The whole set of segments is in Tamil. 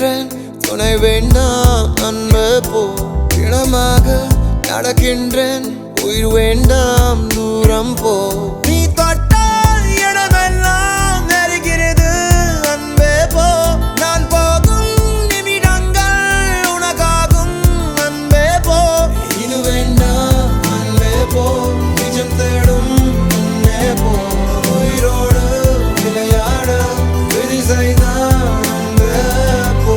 நடக்கின்றேன் துணை வேண்டாம் அன்பு போ இனமாக நடக்கின்றேன் உயிர் வேண்டாம் தூரம் போ நீ தொட்டால் இடமெல்லாம் நெருகிறது அன்பே போ நான் போகும் நிமிடங்கள் உனக்காகும் அன்பே போ இது வேண்டாம் அன்பே போ நிஜம் தேடும் அன்பே போ உயிரோடு விளையாட விதி செய்தான் அன்பே போ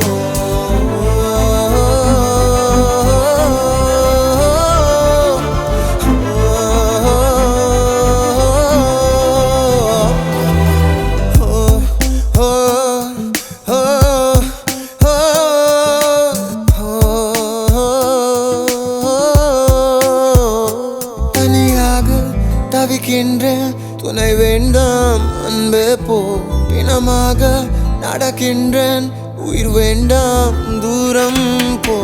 தனியாக தவிக்கின்றேன் துணை வேண்டாம் அன்பே போ பிணமாக நடக்கின்றேன் உயிர் வேண்டாம் தூரம் போ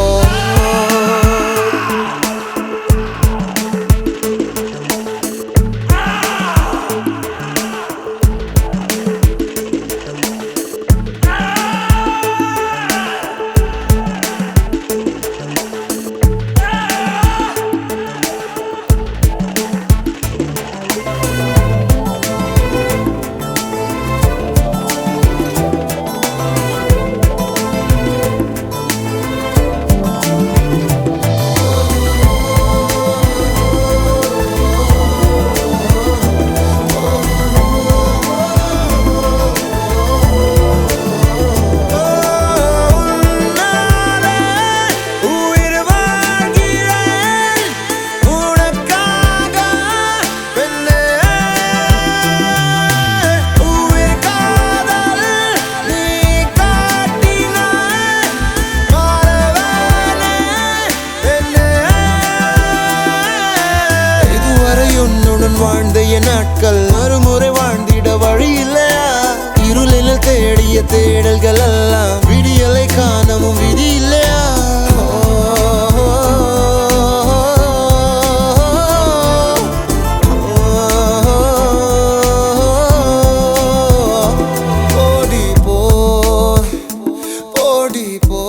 உன்னாலே உயிர் வாழ்கிறேன் உனக்காக பெண்ணே உயிர் காதல் நீ காட்டினாய் மாறவேனே பெண்ணே இதுவரை உன்னுடன் வாழ்ந்த என் நாட்கள் மறுமுறை வாழ்ந்திட வழி இல்லையா இருளில் தேடிய தேடல்கள் எல்லாம் விடியலை காணவும் விதி இல்லையா ஓடி போ ஓடி போ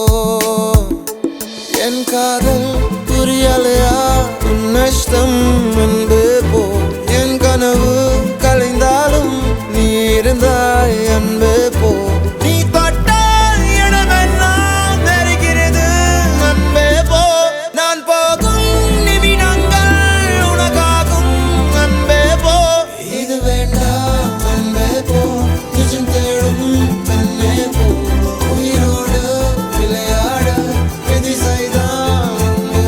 என் காதல் புரியலையா உன் நஷ்டம் என்பது போ என் கனவு கலைந்தாலும் நீ இருந்தாய் அன்பு போ நீ தொட்டால் இடமெல்லாம் நெருக்கிறது அன்பே போ நான் போகும் நிமிடங்கள் உனக்காகும் அன்பே போ இது வேண்டாம் அன்பே போ நிஜம் தேடும் பெண்ணே போ உயிரோடு விளையாட விதி செய்தான் அன்பு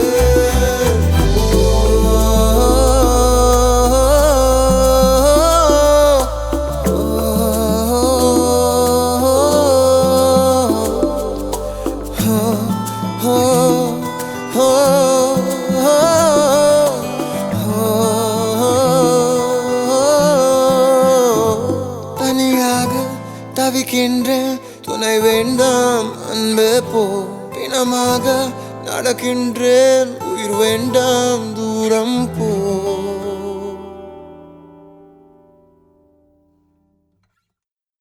தனியாக தவிக்கின்றேன் துணை வேண்டாம் அன்பு போ பிணமாக நடக்கின்றேன் உயிர் வேண்டாம்